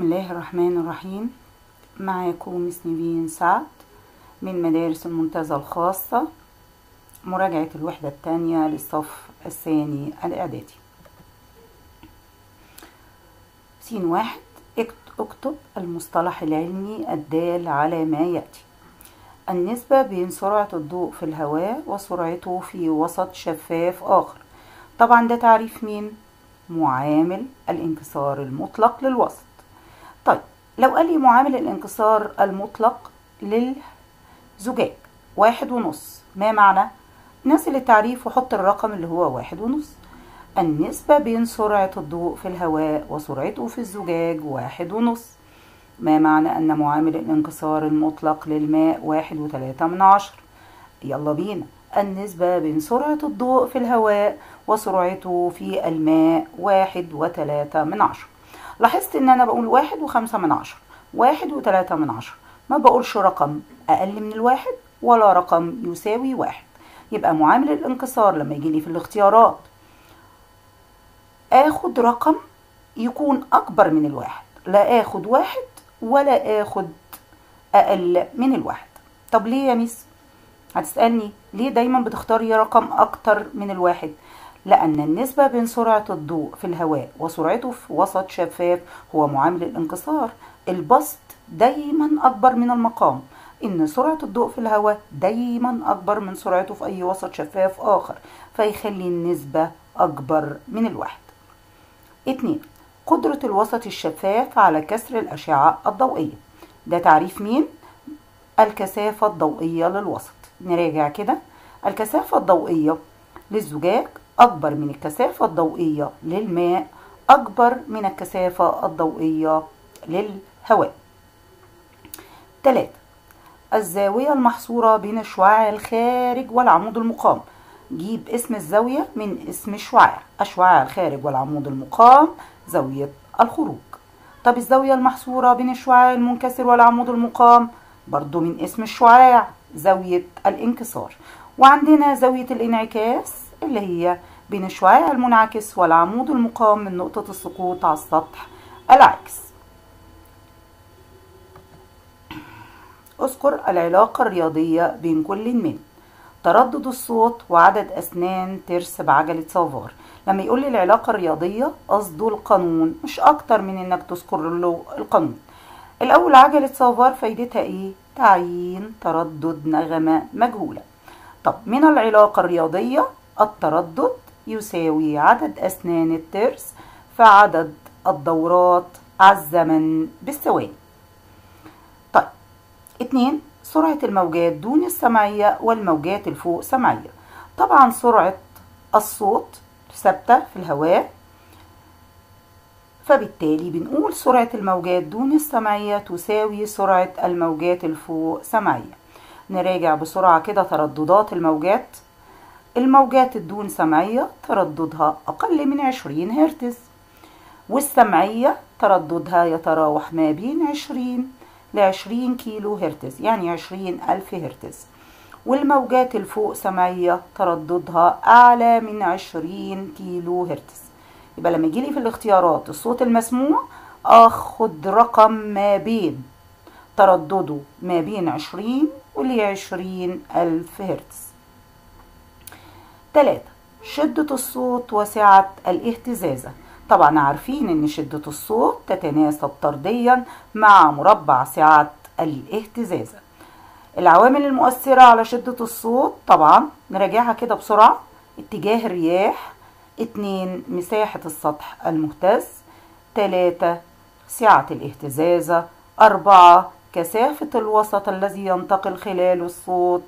الله الرحمن الرحيم معاكم مس نيفين سعد من مدارس المنتزه الخاصة مراجعة الوحدة الثانية للصف الثاني الإعدادي سين واحد اكتب المصطلح العلمي الدال على ما يأتي النسبة بين سرعة الضوء في الهواء وسرعته في وسط شفاف آخر طبعا ده تعريف مين؟ معامل الانكسار المطلق للوسط طيب لو قال لي معامل الانكسار المطلق للزجاج واحد ونص ما معنى؟ نزل التعريف وحط الرقم اللي هو واحد ونص النسبة بين سرعة الضوء في الهواء وسرعته في الزجاج واحد ونص ما معنى أن معامل الانكسار المطلق للماء واحد وتلاتة من عشر يلا بينا النسبة بين سرعة الضوء في الهواء وسرعته في الماء واحد وتلاتة من عشر لاحظت ان انا بقول واحد وخمسة من عشر واحد وتلاتة من عشر ما بقولش رقم اقل من الواحد ولا رقم يساوي واحد يبقى معامل الانكسار لما يجي لي في الاختيارات اخد رقم يكون اكبر من الواحد لا اخد واحد ولا اخد اقل من الواحد طب ليه يا ميس هتسألني ليه دايما بتختاري رقم اكتر من الواحد لأن النسبة بين سرعة الضوء في الهواء وسرعته في وسط شفاف هو معامل الانكسار البسط دايما أكبر من المقام إن سرعة الضوء في الهواء دايما أكبر من سرعته في أي وسط شفاف آخر فيخلي النسبة أكبر من الواحد اتنين قدرة الوسط الشفاف على كسر الأشعة الضوئية ده تعريف مين؟ الكثافة الضوئية للوسط نراجع كده الكثافة الضوئية للزجاج أكبر من الكثافة الضوئية للماء أكبر من الكثافة الضوئية للهواء تلاتة الزاوية المحصورة بين الشعاع الخارج والعمود المقام جيب اسم الزاوية من اسم الشعاع الشعاع الخارج والعمود المقام زاوية الخروج طب الزاوية المحصورة بين الشعاع المنكسر والعمود المقام برضو من اسم الشعاع زاوية الانكسار وعندنا زاوية الانعكاس اللي هي بين الشعاع المنعكس والعمود المقام من نقطة السقوط على السطح العكس اذكر العلاقة الرياضية بين كل من تردد الصوت وعدد أسنان ترس بعجلة سافار لما يقول لي العلاقة الرياضية قصده القانون مش أكتر من إنك تذكر له القانون الأول عجلة سافار فايدتها إيه؟ تعيين تردد نغمة مجهولة طب من العلاقة الرياضية التردد يساوي عدد أسنان الترس فعدد الدورات على الزمن بالثواني طيب اتنين سرعة الموجات دون السمعية والموجات الفوق سمعية طبعا سرعة الصوت ثابتة في الهواء فبالتالي بنقول سرعة الموجات دون السمعية تساوي سرعة الموجات الفوق سمعية نراجع بسرعة كده ترددات الموجات الموجات الدون سمعية ترددها أقل من 20 هرتز والسمعية ترددها يتراوح ما بين 20 ل 20 كيلو هرتز يعني 20 ألف هرتز والموجات الفوق سمعية ترددها أعلى من 20 كيلو هرتز يبقى لما يجيلي في الاختيارات الصوت المسموع أخد رقم ما بين تردده ما بين 20 ول 20 ألف هرتز تلاتة شدة الصوت وسعة الاهتزازة طبعا عارفين ان شدة الصوت تتناسب طرديا مع مربع سعة الاهتزازة العوامل المؤثرة على شدة الصوت طبعا نراجعها كده بسرعة اتجاه الرياح اتنين مساحة السطح المهتز تلاتة سعة الاهتزازة أربعة كثافة الوسط الذي ينتقل خلاله الصوت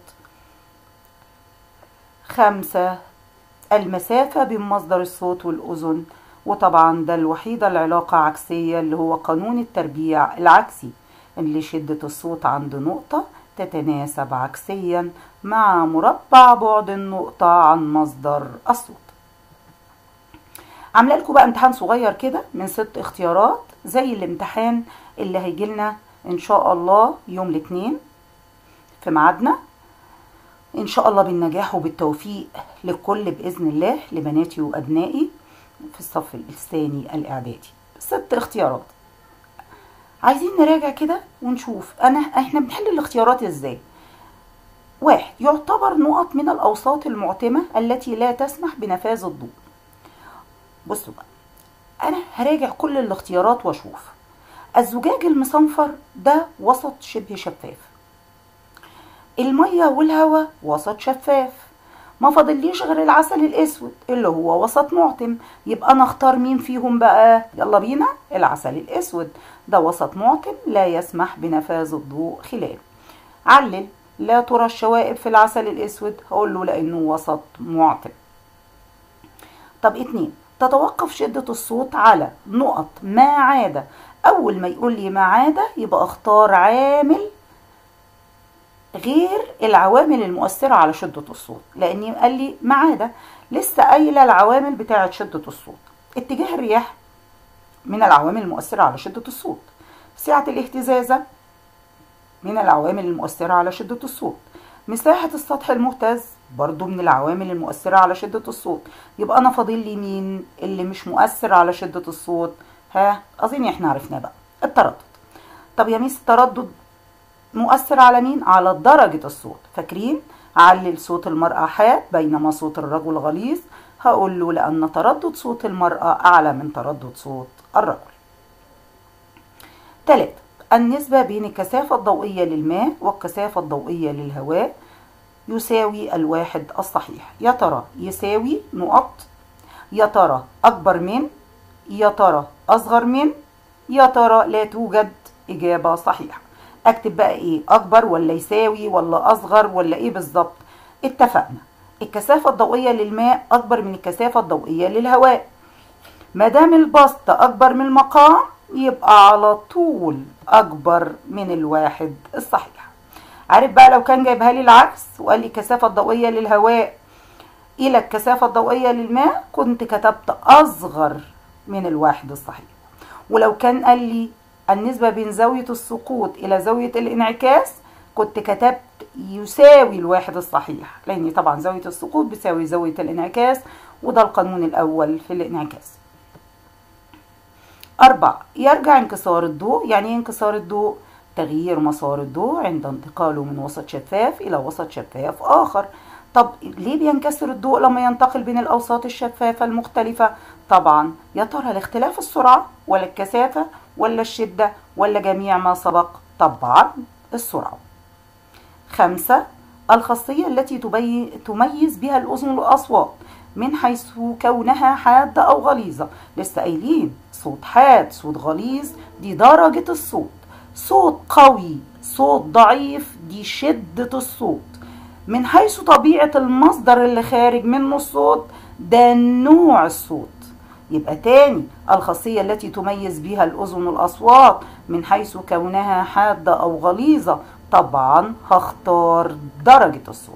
خمسة المسافة بين مصدر الصوت والأذن وطبعا ده الوحيدة العلاقة عكسية اللي هو قانون التربيع العكسي اللي شدة الصوت عند نقطة تتناسب عكسيا مع مربع بعد النقطة عن مصدر الصوت عامله لكم بقى امتحان صغير كده من ست اختيارات زي الامتحان اللي هيجيلنا ان شاء الله يوم الاثنين في ميعادنا ان شاء الله بالنجاح وبالتوفيق للكل باذن الله لبناتي وابنائي في الصف الثاني الاعدادي ست اختيارات عايزين نراجع كده ونشوف انا احنا بنحل الاختيارات ازاي واحد يعتبر نقط من الاوساط المعتمة التي لا تسمح بنفاذ الضوء بصوا بقى انا هراجع كل الاختيارات واشوف الزجاج المصنفر ده وسط شبه شفاف المية والهواء وسط شفاف ما فاضليش غير العسل الاسود اللي هو وسط معتم يبقى انا اختار مين فيهم بقى يلا بينا العسل الاسود ده وسط معتم لا يسمح بنفاذ الضوء خلاله علل لا ترى الشوائب في العسل الاسود هقول له لانه وسط معتم طب اتنين تتوقف شدة الصوت على نقط ما عادة اول ما يقول لي ما عادة يبقى اختار عامل غير العوامل المؤثرة على شدة الصوت لأني قال لي ما عادة لسه قايلة العوامل بتاعة شدة الصوت اتجاه الرياح من العوامل المؤثرة على شدة الصوت سعة الاهتزازة من العوامل المؤثرة على شدة الصوت مساحة السطح المهتز برضو من العوامل المؤثرة على شدة الصوت يبقى أنا فاضل لي مين اللي مش مؤثر على شدة الصوت ها أظن احنا عرفناه بقى التردد طب يا ميس التردد مؤثر على مين؟ على درجة الصوت فاكرين؟ علل صوت المرأة حاد بينما صوت الرجل غليظ هقول له لأن تردد صوت المرأة أعلى من تردد صوت الرجل ثلاثة النسبة بين الكثافة الضوئية للماء والكثافة الضوئية للهواء يساوي الواحد الصحيح يا ترى يساوي نقط يا ترى أكبر من يا ترى أصغر من يا ترى لا توجد إجابة صحيحة اكتب بقى ايه اكبر ولا يساوي ولا اصغر ولا ايه بالظبط اتفقنا الكثافة الضوئية للماء اكبر من الكثافة الضوئية للهواء ما دام البسط اكبر من المقام يبقى على طول اكبر من الواحد الصحيح عارف بقى لو كان جايبها لي العكس وقال لي الكثافة الضوئية للهواء الى الكثافة الضوئية للماء كنت كتبت اصغر من الواحد الصحيح ولو كان قال لي النسبة بين زاوية السقوط إلى زاوية الانعكاس كنت كتبت يساوي الواحد الصحيح لأن طبعا زاوية السقوط بتساوي زاوية الانعكاس وده القانون الأول في الانعكاس أربعة يرجع انكسار الضوء يعني ايه انكسار الضوء تغيير مسار الضوء عند انتقاله من وسط شفاف إلى وسط شفاف آخر طب ليه بينكسر الضوء لما ينتقل بين الأوساط الشفافة المختلفة طبعا يا ترى لاختلاف السرعة ولا الكثافة ولا الشدة ولا جميع ما سبق طبعا السرعة خمسة الخاصية التي تميز بها الأذن الأصوات من حيث كونها حادة أو غليظة لسه قايلين صوت حاد صوت غليظ دي درجة الصوت صوت قوي صوت ضعيف دي شدة الصوت من حيث طبيعة المصدر اللي خارج منه الصوت ده نوع الصوت يبقى تاني الخاصية التي تميز بها الأذن الأصوات من حيث كونها حادة أو غليظة طبعا هختار درجة الصوت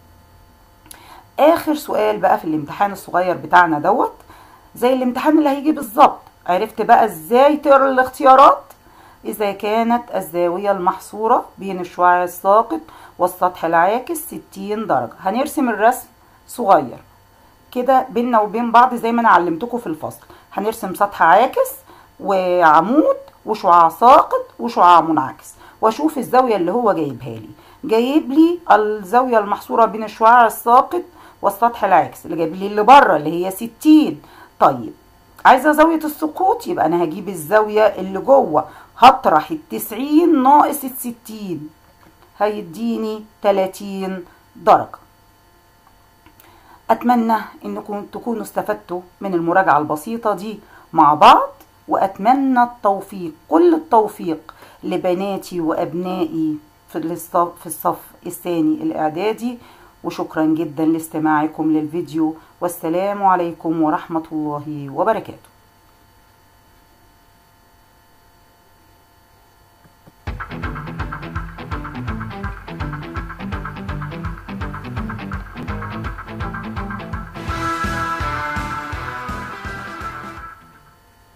آخر سؤال بقى في الامتحان الصغير بتاعنا دوت زي الامتحان اللي هيجي بالظبط عرفت بقى ازاي تقرا الاختيارات إذا كانت الزاوية المحصورة بين الشعاع الساقط والسطح العاكس 60 درجة هنرسم الرسم صغير كده بيننا وبين بعض زي ما انا علمتكم في الفصل هنرسم سطح عاكس وعمود وشعاع ساقط وشعاع منعكس واشوف الزاويه اللي هو جايبها لي جايب لي الزاويه المحصوره بين الشعاع الساقط والسطح العاكس اللي جايب لي اللي بره اللي هي 60 طيب عايزه زاويه السقوط يبقى انا هجيب الزاويه اللي جوه هطرح ال 90 ناقص ال 60 هيديني 30 درجه أتمنى إنكم تكونوا استفدتوا من المراجعة البسيطة دي مع بعض وأتمنى التوفيق كل التوفيق لبناتي وأبنائي في الصف, في الصف الثاني الإعدادي وشكرا جدا لاستماعكم للفيديو والسلام عليكم ورحمة الله وبركاته